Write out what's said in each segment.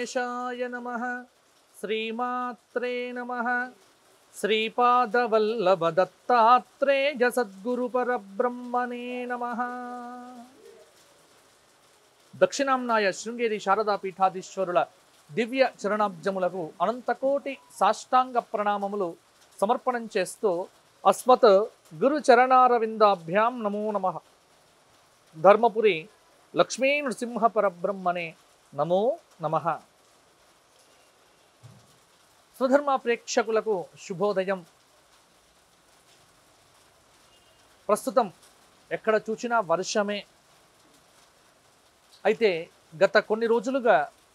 వెంకటేశాయ నమ శ్రీమాత్రే నమ శ్రీపాదవల్లభ దత్తాత్రేయ సద్గురు పరబ్రహ్మణే నమ దక్షిణాంనాయ శృంగేరి శారదా పీఠాధీశ్వరుల దివ్య చరణాబ్జములకు అనంతకోటి సాష్టాంగ ప్రణామములు సమర్పణం చేస్తూ అస్మత్ గురు చరణారవిందాభ్యాం నమో నమ ధర్మపురి లక్ష్మీ నృసింహ పరబ్రహ్మణే నమో నమ స్వధర్మ ప్రేక్షకులకు శుభోదయం ప్రస్తుతం ఎక్కడ చూసినా వర్షమే అయితే గత కొన్ని రోజులుగా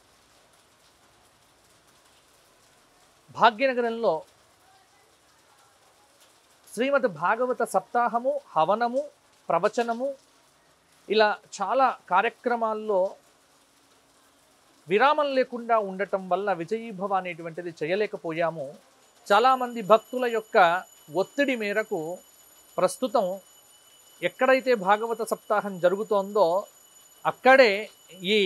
భాగ్యనగరంలో శ్రీమద్ భాగవత సప్తాహము హవనము ప్రవచనము ఇలా చాలా కార్యక్రమాల్లో విరామం లేకుండా ఉండటం వల్ల విజయీభవ అనేటువంటిది చేయలేకపోయాము చాలామంది భక్తుల యొక్క ఒత్తిడి మేరకు ప్రస్తుతం ఎక్కడైతే భాగవత సప్తాహం జరుగుతోందో అక్కడే ఈ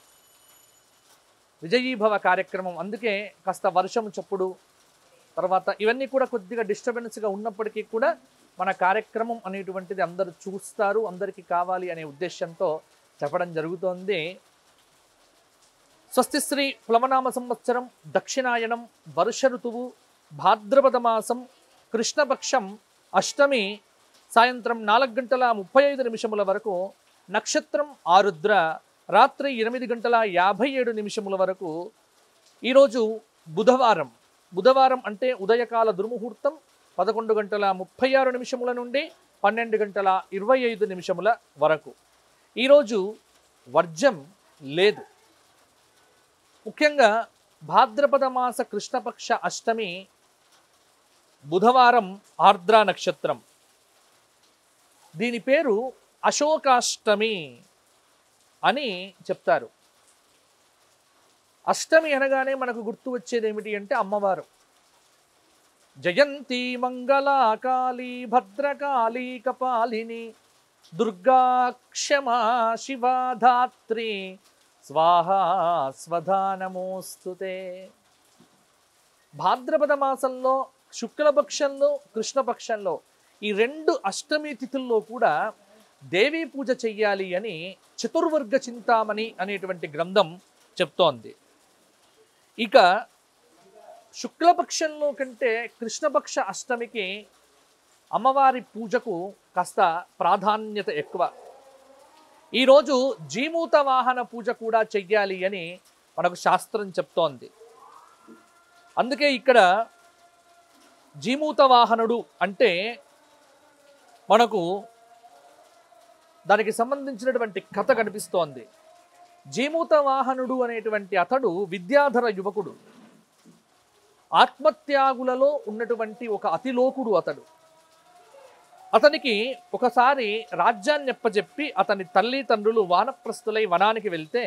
విజయీభవ కార్యక్రమం అందుకే కాస్త వర్షం చప్పుడు తర్వాత ఇవన్నీ కూడా కొద్దిగా డిస్టర్బెన్స్గా ఉన్నప్పటికీ కూడా మన కార్యక్రమం అనేటువంటిది అందరూ చూస్తారు అందరికీ కావాలి అనే ఉద్దేశంతో చెప్పడం జరుగుతోంది స్వస్తి శ్రీ ప్లవనామ సంవత్సరం దక్షిణాయనం వర్ష ఋతువు భాద్రపద మాసం కృష్ణపక్షం అష్టమి సాయంత్రం నాలుగు గంటల ముప్పై ఐదు నిమిషముల వరకు నక్షత్రం ఆరుద్ర రాత్రి ఎనిమిది గంటల యాభై ఏడు నిమిషముల వరకు ఈరోజు బుధవారం బుధవారం అంటే ఉదయకాల దుర్ముహూర్తం పదకొండు గంటల ముప్పై ఆరు నిమిషముల నుండి పన్నెండు గంటల ఇరవై ఐదు నిమిషముల వరకు ఈరోజు వర్జం లేదు ముఖ్యంగా భాద్రపద మాస కృష్ణపక్ష అష్టమి బుధవారం ఆర్ద్ర నక్షత్రం దీని పేరు అశోకాష్టమి అని చెప్తారు అష్టమి అనగానే మనకు గుర్తు వచ్చేది ఏమిటి అంటే అమ్మవారు జయంతి మంగళ కాళీ భద్రకాళీ కపాలిని దుర్గా క్షమా శివా ధాత్రి స్వాహా స్వధా నమోస్తుతే భాద్రపద మాసంలో శుక్లపక్షంలో కృష్ణపక్షంలో ఈ రెండు అష్టమి తిథుల్లో కూడా దేవీ పూజ చెయ్యాలి అని చతుర్వర్గ చింతామణి అనేటువంటి గ్రంథం చెప్తోంది ఇక శుక్లపక్షంలో కంటే కృష్ణపక్ష అష్టమికి అమ్మవారి పూజకు కాస్త ప్రాధాన్యత ఎక్కువ ఈరోజు జీమూత వాహన పూజ కూడా చెయ్యాలి అని మనకు శాస్త్రం చెప్తోంది అందుకే ఇక్కడ జీమూత వాహనుడు అంటే మనకు దానికి సంబంధించినటువంటి కథ కనిపిస్తోంది జీమూత వాహనుడు అనేటువంటి అతడు విద్యాధర యువకుడు ఆత్మత్యాగులలో ఉన్నటువంటి ఒక అతిలోకుడు అతడు అతనికి ఒకసారి రాజ్యాన్ని ఎప్పజెప్పి అతని తల్లిదండ్రులు వానప్రస్తులై వనానికి వెళ్తే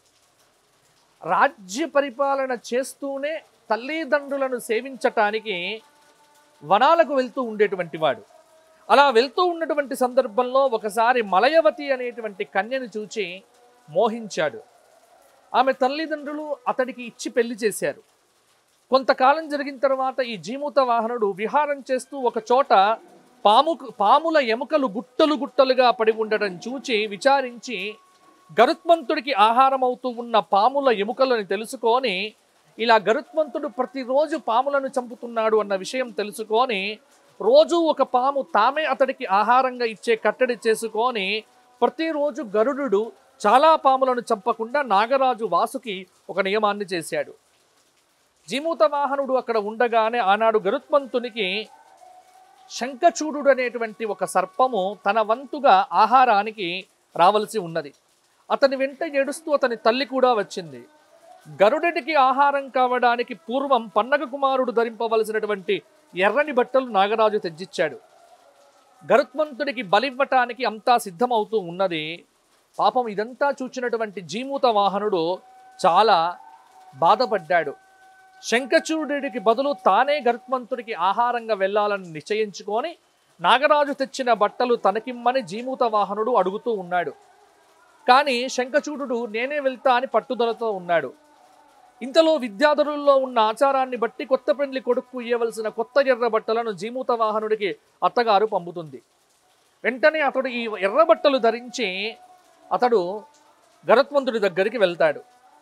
రాజ్య పరిపాలన చేస్తూనే తల్లిదండ్రులను సేవించటానికి వనాలకు వెళ్తూ ఉండేటువంటి వాడు అలా వెళ్తూ ఉన్నటువంటి సందర్భంలో ఒకసారి మలయవతి అనేటువంటి కన్యను చూచి మోహించాడు ఆమె తల్లిదండ్రులు అతడికి ఇచ్చి పెళ్లి చేశారు కొంతకాలం జరిగిన తర్వాత ఈ జీమూత వాహనుడు విహారం చేస్తూ ఒక చోట పాము పాముల ఎముకలు గుట్టలు గుట్టలుగా పడి ఉండటం చూచి విచారించి గరుత్మంతుడికి ఆహారం అవుతూ ఉన్న పాముల ఎముకలను తెలుసుకొని ఇలా గరుత్మంతుడు ప్రతిరోజు పాములను చంపుతున్నాడు అన్న విషయం తెలుసుకొని రోజు ఒక పాము తామే అతడికి ఆహారంగా ఇచ్చే కట్టడి చేసుకొని ప్రతిరోజు గరుడు చాలా పాములను చంపకుండా నాగరాజు వాసుకి ఒక నియమాన్ని చేశాడు జీమూత వాహనుడు అక్కడ ఉండగానే ఆనాడు గరుత్మంతునికి శంఖచూడు అనేటువంటి ఒక సర్పము తన వంతుగా ఆహారానికి రావలసి ఉన్నది అతని వెంట ఏడుస్తూ అతని తల్లి కూడా వచ్చింది గరుడికి ఆహారం కావడానికి పూర్వం పన్నగ కుమారుడు ధరింపవలసినటువంటి ఎర్రని బట్టలు నాగరాజు తెచ్చిచ్చాడు గరుత్మంతుడికి బలివ్వటానికి అంతా సిద్ధమవుతూ ఉన్నది పాపం ఇదంతా చూచినటువంటి జీమూత వాహనుడు చాలా బాధపడ్డాడు శంఖచూడుడికి బదులు తానే గరుత్మంతుడికి ఆహారంగా వెళ్ళాలని నిశ్చయించుకొని నాగరాజు తెచ్చిన బట్టలు తనకిమ్మని జీమూత వాహనుడు అడుగుతూ ఉన్నాడు కానీ శంఖచూడు నేనే వెళ్తా అని పట్టుదలతో ఉన్నాడు ఇంతలో విద్యాధరుల్లో ఉన్న ఆచారాన్ని బట్టి కొత్త పెండ్లి కొడుకు ఇయ్యవలసిన కొత్త ఎర్ర బట్టలను జీమూత వాహనుడికి అత్తగారు పంపుతుంది వెంటనే అతడు ఈ ఎర్ర బట్టలు ధరించి అతడు గరత్మంతుడి దగ్గరికి వెళ్తాడు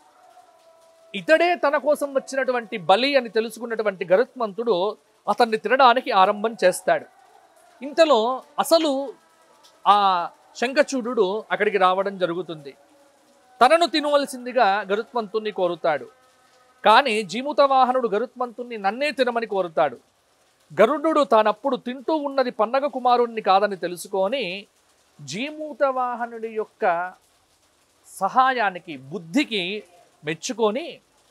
ఇతడే తన కోసం వచ్చినటువంటి బలి అని తెలుసుకున్నటువంటి గరుత్మంతుడు అతన్ని తినడానికి ఆరంభం చేస్తాడు ఇంతలో అసలు ఆ శంఖచూడు అక్కడికి రావడం జరుగుతుంది తనను తినవలసిందిగా గరుత్మంతుణ్ణి కోరుతాడు కానీ జీముత వాహనుడు గరుత్మంతుణ్ణి నన్నే తినమని కోరుతాడు గరుడు తానప్పుడు తింటూ ఉన్నది పన్నగ కుమారుణ్ణి కాదని తెలుసుకొని జీమూత వాహనుడి యొక్క సహాయానికి బుద్ధికి మెచ్చుకొని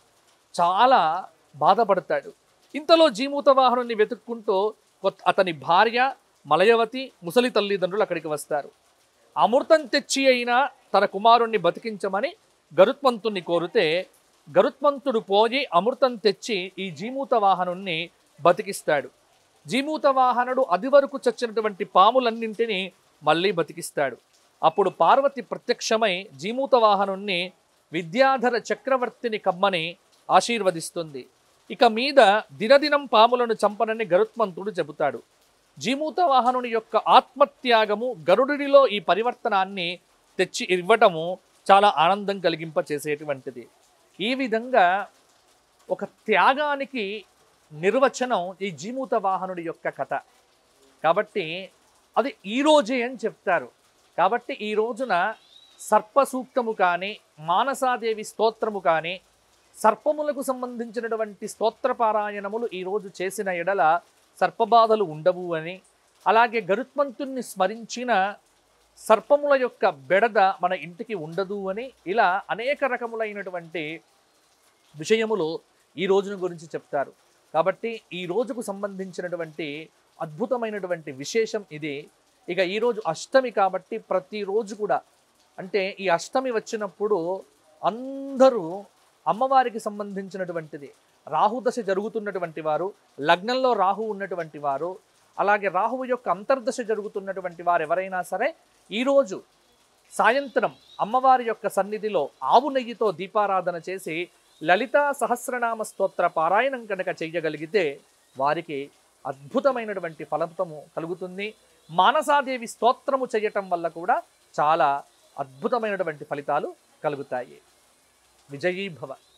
చాలా బాధపడతాడు ఇంతలో జీమూత వాహనుని వెతుక్కుంటూ కొత్త- అతని భార్య మలయవతి ముసలి తల్లిదండ్రులు అక్కడికి వస్తారు అమృతం తెచ్చి అయినా తన కుమారుణ్ణి బతికించమని గరుత్మంతుణ్ణి కోరితే గరుత్మంతుడు పోయి అమృతం తెచ్చి ఈ జీమూత వాహనుణ్ణి బతికిస్తాడు జీమూత వాహనుడు అది వరకు చచ్చినటువంటి పాములన్నింటినీ మళ్ళీ బతికిస్తాడు అప్పుడు పార్వతి ప్రత్యక్షమై జీమూత వాహనుణ్ణి విద్యాధర చక్రవర్తిని కమ్మని ఆశీర్వదిస్తుంది ఇక మీద దినదినం పాములను చంపనని గరుత్మంతుడు చెబుతాడు జీమూత వాహనుని యొక్క ఆత్మత్యాగము గరుడిలో ఈ పరివర్తనాన్ని తెచ్చి ఇవ్వటము చాలా ఆనందం కలిగింప చేసేటువంటిది ఈ విధంగా ఒక త్యాగానికి నిర్వచనం ఈ జీమూత వాహనుడి యొక్క కథ కాబట్టి అది ఈ రోజే అని చెప్తారు కాబట్టి ఈ రోజున సర్ప సూక్తము కానీ మానసాదేవి స్తోత్రము కానీ సర్పములకు సంబంధించినటువంటి స్తోత్ర పారాయణములు ఈరోజు చేసిన ఎడల సర్పబాధలు ఉండవు అని అలాగే గరుత్మంతుణ్ణి స్మరించిన సర్పముల యొక్క బెడద మన ఇంటికి ఉండదు అని ఇలా అనేక రకములైనటువంటి విషయములు ఈ రోజున గురించి చెప్తారు కాబట్టి ఈ రోజుకు సంబంధించినటువంటి అద్భుతమైనటువంటి విశేషం ఇది ఇక ఈరోజు అష్టమి కాబట్టి ప్రతిరోజు కూడా అంటే ఈ అష్టమి వచ్చినప్పుడు అందరూ అమ్మవారికి సంబంధించినటువంటిది రాహుదశ జరుగుతున్నటువంటి వారు లగ్నంలో రాహు ఉన్నటువంటి వారు అలాగే రాహువు యొక్క అంతర్దశ జరుగుతున్నటువంటి వారు ఎవరైనా సరే ఈరోజు సాయంత్రం అమ్మవారి యొక్క సన్నిధిలో ఆవు నెయ్యితో దీపారాధన చేసి లలితా సహస్రనామ స్తోత్ర పారాయణం కనుక చెయ్యగలిగితే వారికి అద్భుతమైనటువంటి ఫలితము కలుగుతుంది మానసాదేవి స్తోత్రము చేయటం వల్ల కూడా చాలా అద్భుతమైనటువంటి ఫలితాలు కలుగుతాయి విజయీ భవ